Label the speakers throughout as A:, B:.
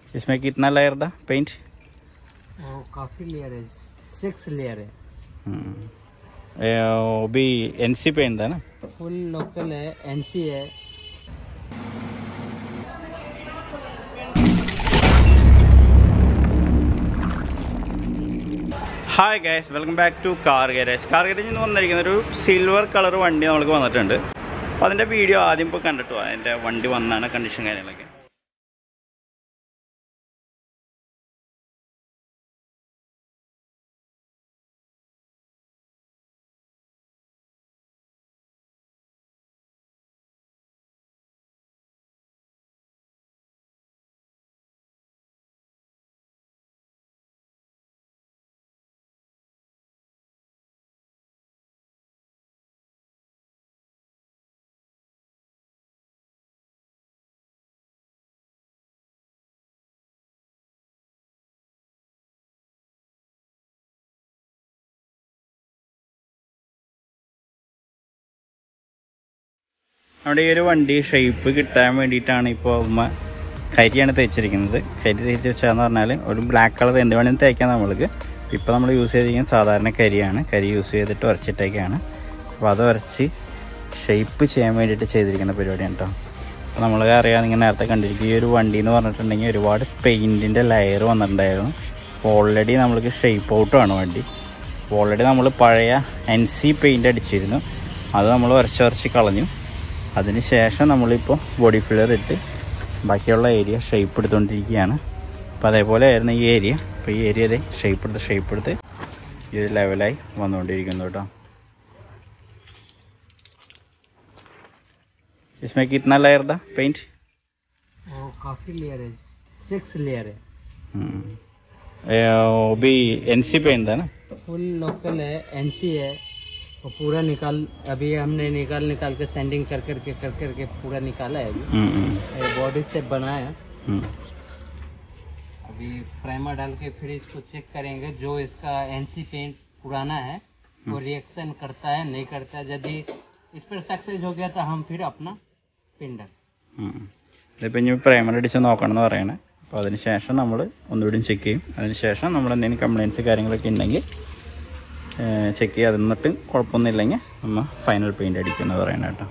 A: इसमें कितना लेयर था पेंट
B: वो काफी लेयर है सिक्स लेयर है
A: वो भी एन सी पेंट था ना
B: फुल लोकल है एनसी है
A: hi guys welcome back to car garage car ഗാരേജിൽ നിന്ന് വന്നിരിക്കുന്ന ഒരു സിൽവർ കളർ വണ്ടി നമ്മൾക്ക് വന്നിട്ടുണ്ട് അപ്പോൾ അതിൻ്റെ വീഡിയോ ആദ്യം ഇപ്പോൾ കണ്ടിട്ടു അതിൻ്റെ വണ്ടി വന്നാണ് കണ്ടീഷൻ കാര്യങ്ങളൊക്കെ നമ്മുടെ ഈ ഒരു വണ്ടി ഷേപ്പ് കിട്ടാൻ വേണ്ടിയിട്ടാണ് ഇപ്പോൾ ഉമ്മ കരിയാണ് തേച്ചിരിക്കുന്നത് കരി തേച്ച് വെച്ചാന്ന് പറഞ്ഞാൽ ഒരു ബ്ലാക്ക് കളർ എന്ത് വേണമെങ്കിലും തേക്കാം നമ്മൾക്ക് ഇപ്പോൾ നമ്മൾ യൂസ് ചെയ്തിരിക്കുന്നത് സാധാരണ കരിയാണ് കരി യൂസ് ചെയ്തിട്ട് ഉരച്ചിട്ടേക്കാണ് അപ്പോൾ അത് ഉരച്ച് ഷേപ്പ് ചെയ്യാൻ വേണ്ടിയിട്ട് ചെയ്തിരിക്കുന്ന പരിപാടിയാണ് കേട്ടോ അപ്പോൾ നമ്മൾ അറിയാം നിങ്ങൾ നേരത്തെ കണ്ടിരിക്കും ഈ ഒരു വണ്ടി എന്ന് പറഞ്ഞിട്ടുണ്ടെങ്കിൽ ഒരുപാട് പെയിൻറ്റിൻ്റെ ലെയർ വന്നിട്ടുണ്ടായിരുന്നു അപ്പോൾ ഓൾറെഡി നമ്മൾക്ക് ഷേപ്പ് ഔട്ടുമാണ് വണ്ടി ഓൾറെഡി നമ്മൾ പഴയ എൻ സി പെയിൻ്റ് അടിച്ചിരുന്നു അത് നമ്മൾ ഉരച്ചുരച്ച് കളഞ്ഞു അതിന് ശേഷം നമ്മളിപ്പോൾ ബോഡി ഫില്ലർ ഇട്ട് ബാക്കിയുള്ള ഏരിയ ഷേപ്പ് എടുത്തുകൊണ്ടിരിക്കുകയാണ് അപ്പോൾ അതേപോലെ ആയിരുന്നു ഈ ഏരിയ അപ്പോൾ ഈ ഏരിയ അതെ ഷേപ്പ് എടുത്ത് ഷേപ്പ് എടുത്ത് ഈ ഒരു ലെവലായി വന്നുകൊണ്ടിരിക്കുന്നു കേട്ടോ इसमें कितना लेयर था पेंट
B: वो काफी लेयर है सिक्स लेयर है
A: वो भी एन सी पेंट था ना
B: फुल लोकल है एनसी है वो पूरा निकाल अभी हमने निकाल निकाल के सैंडिंग कर करके कर करके पूरा निकाला है अभी
A: हम्म, हम्म,
B: ये बॉडी से बनाया
A: हम्म।
B: अभी प्राइमर डाल के फिर इसको चेक करेंगे जो इसका एनसी पेंट पुराना है वो रिएक्शन करता है नहीं करता है यदि इस पर सक्सेस हो गया तो हम फिर अपना पिंडर
A: ഉം. ഇതിപ്പോൾ ഇനി പ്രൈമർ അടിച്ച് നോക്കണം എന്ന് പറയണേ അപ്പോൾ അതിന് ശേഷം നമ്മൾ ഒന്നുകൂടി ചെക്ക് ചെയ്യും അതിന് ശേഷം നമ്മൾ എന്തെങ്കിലും കംപ്ലയിൻസ് കാര്യങ്ങളൊക്കെ ഉണ്ടെങ്കിൽ ചെക്ക് ചെയ്ത് എന്നിട്ട് കുഴപ്പമൊന്നുമില്ലെങ്കിൽ നമ്മൾ ഫൈനൽ പെയിൻ്റ് അടിക്കും എന്ന് പറയണേ കേട്ടോ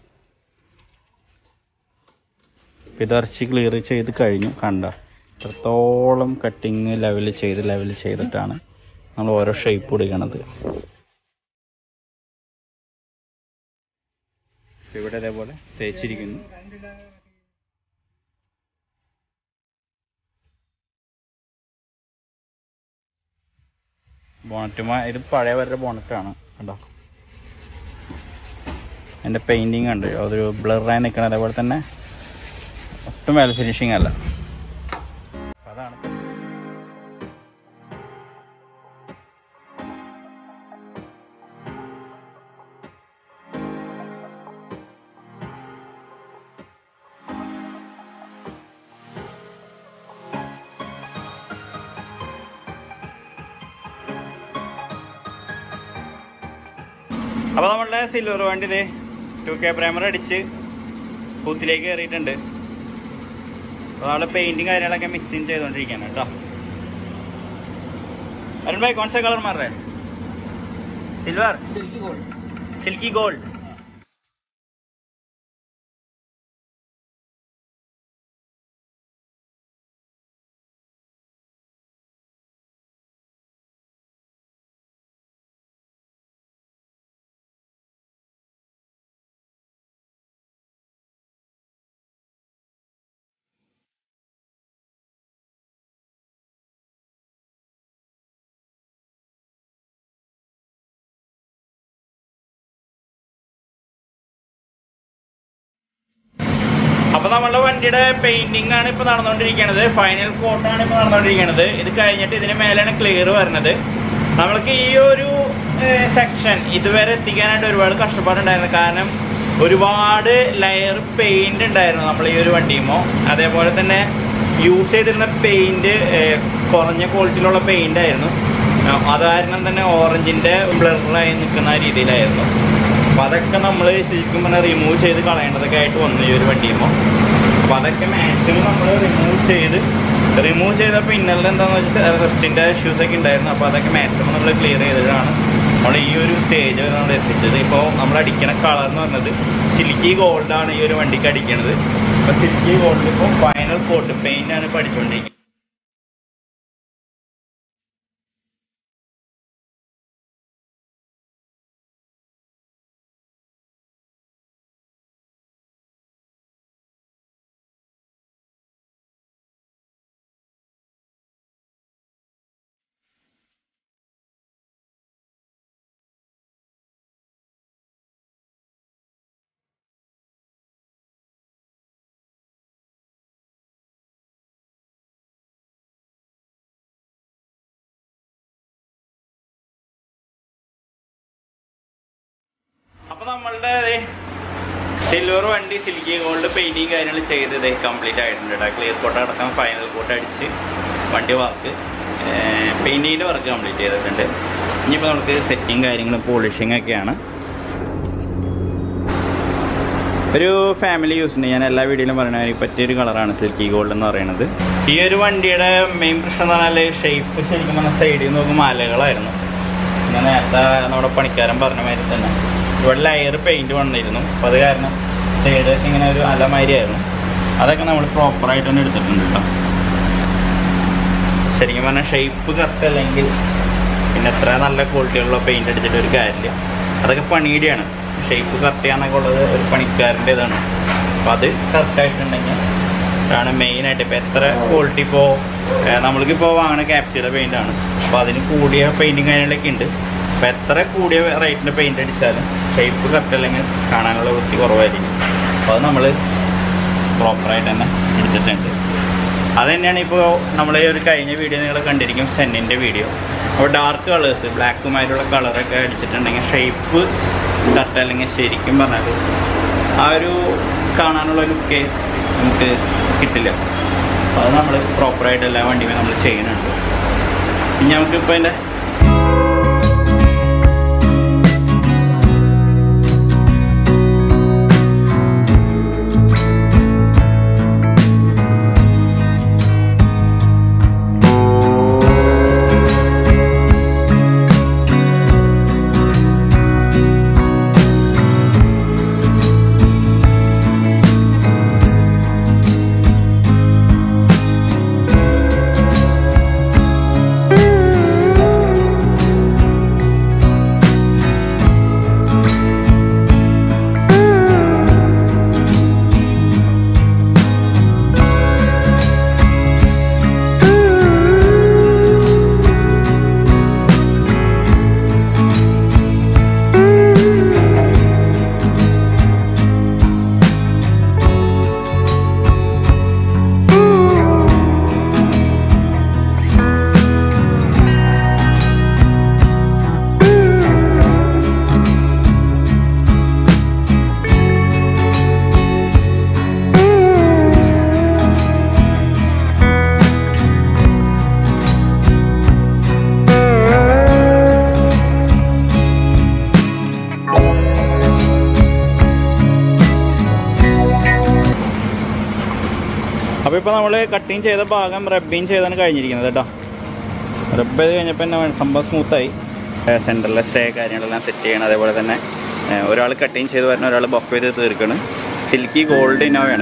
A: ഇപ്പം ഇത് ഇറച്ചി ക്ലിയർ ചെയ്ത് കഴിഞ്ഞു കണ്ട എത്രത്തോളം കട്ടിങ് ലെവൽ ചെയ്ത് ലെവൽ ചെയ്തിട്ടാണ് നമ്മൾ ഓരോ ഷേപ്പ് കൊടുക്കണത് ഇവിടെ ഇതേപോലെ തേച്ചിരിക്കുന്നു ബോണറ്റുമ ഇത് പഴയ വരുടെ ബോണറ്റാണ് കണ്ടോ എൻ്റെ പെയിൻറ്റിങ് ഉണ്ട് അതൊരു ബ്ലറായി നിൽക്കണം അതേപോലെ തന്നെ ഒട്ടും വെൽ ഫിനിഷിങ് അല്ല അപ്പൊ അതാണ് അപ്പോൾ നമ്മളുടെ സിൽവർ വണ്ടി ഇതേ ടു കെ പ്രൈമർ അടിച്ച് കൂത്തിലേക്ക് കയറിയിട്ടുണ്ട് അപ്പോൾ നമ്മൾ പെയിന്റും കാര്യങ്ങളൊക്കെ മിക്സിങ് ചെയ്തുകൊണ്ടിരിക്കുകയാണ് കേട്ടോ അരുൺ ഭായ് കോൺ സ കളർ മാർ रहे silver
B: silky gold
A: silky gold അപ്പൊ നമ്മളുടെ വണ്ടിയുടെ പെയിന്റിംഗ് ആണ് ഇപ്പൊ നടന്നുകൊണ്ടിരിക്കുന്നത് ഫൈനൽ കോട്ടാണ് ഇപ്പൊ നടന്നുകൊണ്ടിരിക്കുന്നത് ഇത് കഴിഞ്ഞിട്ട് ഇതിന് മേലെയാണ് ക്ലിയർ വരുന്നത് നമ്മൾക്ക് ഈ ഒരു സെക്ഷൻ ഇതുവരെ എത്തിക്കാനായിട്ട് ഒരുപാട് കഷ്ടപ്പാടുണ്ടായിരുന്നു കാരണം ഒരുപാട് ലെയർ പെയിന്റ് ഉണ്ടായിരുന്നു നമ്മൾ ഈ ഒരു വണ്ടിയുമോ അതേപോലെ തന്നെ യൂസ് ചെയ്തിരുന്ന പെയിന്റ് കുറഞ്ഞ ക്വാളിറ്റിയിലുള്ള പെയിന്റ് ആയിരുന്നു ആ, അത് കാരണം തന്നെ ഓറഞ്ചിന്റെ ബ്ലറായി നിൽക്കുന്ന രീതിയിലായിരുന്നു അപ്പൊ അതൊക്കെ നമ്മൾ ശരിക്കും പറഞ്ഞാൽ റിമൂവ് ചെയ്ത് കളയേണ്ടതൊക്കെ ആയിട്ട് വന്നു ഈ ഒരു വണ്ടിയുമ്പോൾ അപ്പൊ അതൊക്കെ മാക്സിമം നമ്മൾ റിമൂവ് ചെയ്ത് റിമൂവ് ചെയ്തപ്പോൾ ഇന്നലെ എന്താണെന്ന് വെച്ചാൽ റെസ്റ്റിൻ്റെ ഇഷ്യൂസ് ഒക്കെ ഉണ്ടായിരുന്നു അപ്പോൾ അതൊക്കെ മാക്സിമം നമ്മൾ ക്ലിയർ ചെയ്തതാണ് നമ്മൾ ഈ ഒരു സ്റ്റേജ് നമ്മൾ എത്തിച്ചത് ഇപ്പോൾ നമ്മൾ അടിക്കണ കളർ എന്ന് പറഞ്ഞത് സിൽക്കി ഗോൾഡാണ് ഈ ഒരു വണ്ടിക്ക് അടിക്കണത് അപ്പോൾ സിൽക്കി ഗോൾഡ് ഇപ്പോൾ ഫൈനൽ കോട്ട് പെയിൻ്റ് ആണ് ഇപ്പോൾ അടിച്ചുകൊണ്ടിരിക്കുന്നത് അപ്പൊ നമ്മളുടെ സിൽവർ വണ്ടി സിൽക്കി ഗോൾഡ് പെയിന്റിങ് കാര്യങ്ങൾ ചെയ്ത് ഇത് കംപ്ലീറ്റ് ആയിട്ടുണ്ട് കേട്ടോ ക്ലിയർ കോട്ട് അടക്കം ഫൈനൽ കോട്ട് അടിച്ച് വണ്ടി വർക്ക് പെയിന്റിങ്ങിന്റെ വർക്ക് കംപ്ലീറ്റ് ചെയ്തിട്ടുണ്ട് ഇനിയിപ്പോൾ നമുക്ക് സെറ്റിങ് കാര്യങ്ങളും പോളിഷിങ് ഒക്കെയാണ് ഒരു ഫാമിലി യൂസിന് ഞാൻ എല്ലാ വീഡിയോയിലും പറയുന്ന ഒരു പറ്റിയൊരു കളറാണ് സിൽക്കി ഗോൾഡ് എന്ന് പറയുന്നത് ഈ ഒരു വണ്ടിയുടെ മെയിൻ പ്രശ്നം എന്ന് പറഞ്ഞാൽ ഷേപ്പ് ശരിക്കും പറഞ്ഞാൽ സൈഡിൽ നോക്കുമ്പോൾ മലകളായിരുന്നു ഞാൻ നേരത്തെ നമ്മുടെ പണിക്കാരൻ പറഞ്ഞ മാതിരി തന്നെ ഇവിടെ ലെയർ പെയിന്റ് വന്നിരുന്നു അപ്പോൾ അത് കാരണം സൈഡ് ഇങ്ങനെ ഒരു അലമാരിയായിരുന്നു അതൊക്കെ നമ്മൾ പ്രോപ്പറായിട്ട് തന്നെ എടുത്തിട്ടുണ്ട് കേട്ടോ ശരിക്കും പറഞ്ഞാൽ ഷേപ്പ് കറക്റ്റ് അല്ലെങ്കിൽ പിന്നെ എത്ര നല്ല ക്വാളിറ്റിയുള്ള പെയിന്റ് അടിച്ചിട്ട് ഒരു കാര്യമില്ല അതൊക്കെ പണിയുടെയാണ് ഷേപ്പ് കറക്റ്റ് ചെയ്യാന്നൊക്കെ ഉള്ളത് ഒരു പണിക്കാരൻ്റെ ഇതാണ് അപ്പോൾ അത് കറക്റ്റ് ആയിട്ടുണ്ടെങ്കിൽ ആണ് മെയിനായിട്ട് ഇപ്പോൾ എത്ര ക്വാളിറ്റി ഇപ്പോൾ നമ്മൾക്കിപ്പോൾ വാങ്ങണ ക്യാപ്സിയുടെ പെയിൻ്റ് ആണ് അപ്പോൾ അതിന് കൂടിയ പെയിൻറ്റിങ് കാര്യങ്ങളൊക്കെ ഉണ്ട് അപ്പോൾ എത്ര കൂടിയ റേറ്റിൻ്റെ പെയിൻ്റ് അടിച്ചാലും ഷേപ്പ് കറക്റ്റ് അല്ലെങ്കിൽ കാണാനുള്ള വൃത്തി കുറവായിരിക്കും അപ്പോൾ അത് നമ്മൾ പ്രോപ്പറായിട്ട് തന്നെ എടുത്തിട്ടുണ്ട് അത് തന്നെയാണ് ഇപ്പോൾ നമ്മൾ ഈ ഒരു കഴിഞ്ഞ വീഡിയോ നിങ്ങൾ കണ്ടിരിക്കും സെന്നിൻ്റെ വീഡിയോ അപ്പോൾ ഡാർക്ക് കളേഴ്സ് ബ്ലാക്കുമായിട്ടുള്ള കളറൊക്കെ അടിച്ചിട്ടുണ്ടെങ്കിൽ ഷേപ്പ് കറക്റ്റ് അല്ലെങ്കിൽ ശരിക്കും പറഞ്ഞാൽ ആ ഒരു കാണാനുള്ള ലുക്ക് നമുക്ക് കിട്ടില്ല അപ്പോൾ അത് നമ്മൾ പ്രോപ്പറായിട്ട് എല്ലാ വണ്ടിയും നമ്മൾ ചെയ്യുന്നുണ്ട് ഇനി നമുക്കിപ്പോൾ അതിൻ്റെ അപ്പോൾ ഇപ്പോൾ നമ്മൾ കട്ടിങ് ചെയ്ത ഭാഗം റബ്ബിങ് ചെയ്താണ് കഴിഞ്ഞിരിക്കുന്നത് കേട്ടോ റബ്ബ് ചെയ്ത് കഴിഞ്ഞപ്പോൾ തന്നെ സംഭവം സ്മൂത്തായി സെൻറ്ററിലെ സ്റ്റേ കാര്യങ്ങളെല്ലാം സെറ്റ് ചെയ്യണം അതേപോലെ തന്നെ ഒരാൾ കട്ടിങ് ചെയ്ത് വരുന്ന ഒരാൾ ബഫ് ചെയ്ത് തീർക്കാണ് സിൽക്കി ഗോൾഡ് ഇന്നോവയാണ്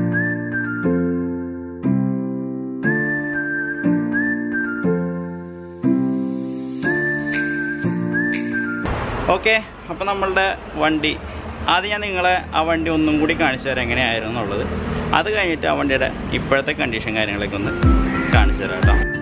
A: ഓക്കെ അപ്പോൾ നമ്മളുടെ വണ്ടി ആദ്യം ഞാൻ നിങ്ങളെ ആ വണ്ടി ഒന്നും കൂടി കാണിച്ചു തരാം എങ്ങനെയായിരുന്നു എന്നുള്ളത് അത് കഴിഞ്ഞിട്ട് ആ വണ്ടിയുടെ ഇപ്പോഴത്തെ കണ്ടീഷൻ കാര്യങ്ങളൊക്കെ ഒന്ന് കാണിച്ചു തരാം കേട്ടോ